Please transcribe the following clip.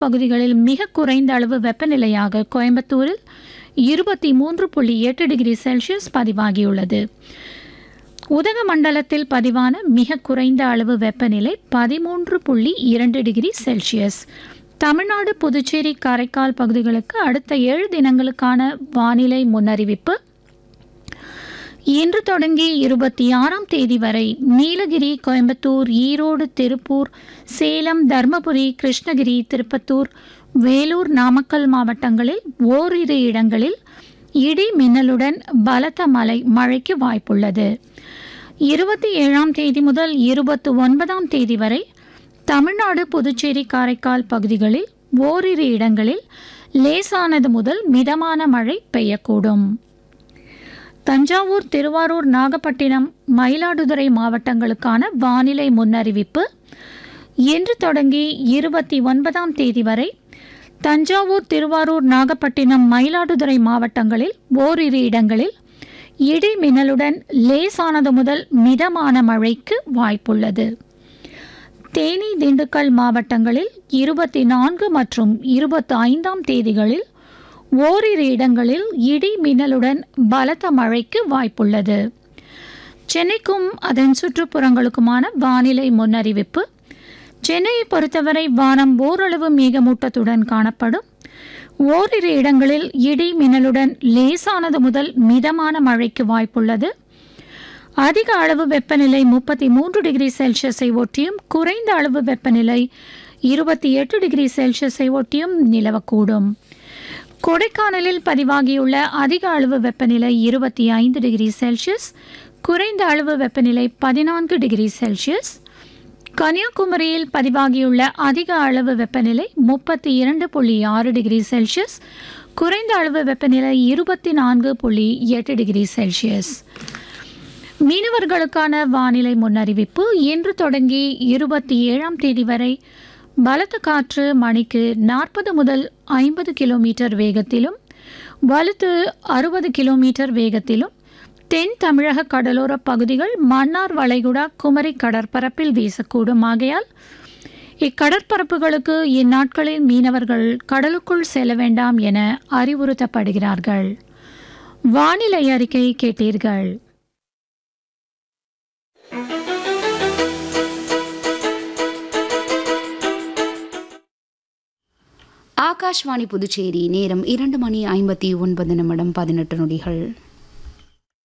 பகுதிகளில் மிக குறைந்த அளவு வெப்பநிலையாக கோயம்புத்தூரில் இருபத்தி மூன்று புள்ளி எட்டு டிகிரி செல்சியஸ் பதிவாகியுள்ளது உதகமண்டலத்தில் பதிவான மிக குறைந்த அளவு வெப்பநிலை பதிமூன்று புள்ளி இரண்டு டிகிரி செல்சியஸ் தமிழ்நாடு புதுச்சேரி காரைக்கால் பகுதிகளுக்கு அடுத்த ஏழு தினங்களுக்கான வானிலை முன்னறிவிப்பு இன்று தொடங்கி இருபத்தி ஆறாம் தேதி வரை நீலகிரி கோயம்புத்தூர் ஈரோடு திருப்பூர் சேலம் தர்மபுரி கிருஷ்ணகிரி திருப்பத்தூர் வேலூர் நாமக்கல் மாவட்டங்களில் ஓரிரு இடங்களில் இடி மின்னலுடன் பலத்த மழை மழைக்கு வாய்ப்புள்ளது இருபத்தி ஏழாம் தேதி முதல் இருபத்தி ஒன்பதாம் தேதி வரை தமிழ்நாடு புதுச்சேரி காரைக்கால் பகுதிகளில் ஓரிரு இடங்களில் லேசானது முதல் மிதமான மழை பெய்யக்கூடும் தஞ்சாவூர் திருவாரூர் நாகப்பட்டினம் மயிலாடுதுறை மாவட்டங்களுக்கான வானிலை முன்னறிவிப்பு இன்று தொடங்கி இருபத்தி ஒன்பதாம் தேதி வரை தஞ்சாவூர் திருவாரூர் நாகப்பட்டினம் மயிலாடுதுறை மாவட்டங்களில் ஓரிரு இடங்களில் இடி மின்னலுடன் லேசானது முதல் மிதமான மழைக்கு வாய்ப்புள்ளது தேனி திண்டுக்கல் மாவட்டங்களில் இருபத்தி நான்கு மற்றும் இருபத்தி ஐந்தாம் தேதிகளில் ஓரிரு இடங்களில் இடி மின்னலுடன் பலத்த மழைக்கு வாய்ப்புள்ளது சென்னைக்கும் அதன் சுற்றுப்புறங்களுக்குமான வானிலை முன்னறிவிப்பு சென்னையை பொறுத்தவரை வானம் ஓரளவு மேகமூட்டத்துடன் காணப்படும் ஓரிரு இடங்களில் இடி மின்னலுடன் லேசானது முதல் மிதமான மழைக்கு வாய்ப்புள்ளது அதிக அளவு வெப்பநிலை முப்பத்தி மூன்று டிகிரி செல்சியஸை ஒட்டியும் குறைந்த அளவு வெப்பநிலை இருபத்தி எட்டு டிகிரி செல்சியஸை ஒட்டியும் நிலவக்கூடும் கொடைக்கானலில் பதிவாகியுள்ள அதிக அளவு வெப்பநிலை இருபத்தி ஐந்து டிகிரி செல்சியஸ் குறைந்த அளவு வெப்பநிலை பதினான்கு டிகிரி செல்சியஸ் கன்னியாகுமரியில் பதிவாகியுள்ள அதிக அளவு வெப்பநிலை முப்பத்தி இரண்டு புள்ளி ஆறு டிகிரி செல்சியஸ் குறைந்த அளவு வெப்பநிலை இருபத்தி நான்கு புள்ளி எட்டு டிகிரி செல்சியஸ் மீனவர்களுக்கான வானிலை முன்னறிவிப்பு இன்று தொடங்கி இருபத்தி ஏழாம் தேதி வரை பலத்த காற்று மணிக்கு நாற்பது முதல் ஐம்பது கிலோமீட்டர் வேகத்திலும் வலுத்து அறுபது கிலோமீட்டர் வேகத்திலும் தென் தமிழக கடலோர பகுதிகள் மன்னார் வளைகுடா குமரி கடற்பரப்பில் வீசக்கூடும் ஆகையால் இக்கடற்பரப்புகளுக்கு இந்நாட்களில் மீனவர்கள் கடலுக்குள் செல்ல வேண்டாம் என அறிவுறுத்தப்படுகிறார்கள் வானிலை அறிக்கை கேட்டீர்கள் ஆகாஷ்வாணி புதுச்சேரி நேரம் இரண்டு மணி ஐம்பத்தி ஒன்பது நிமிடம் பதினெட்டு நொடிகள்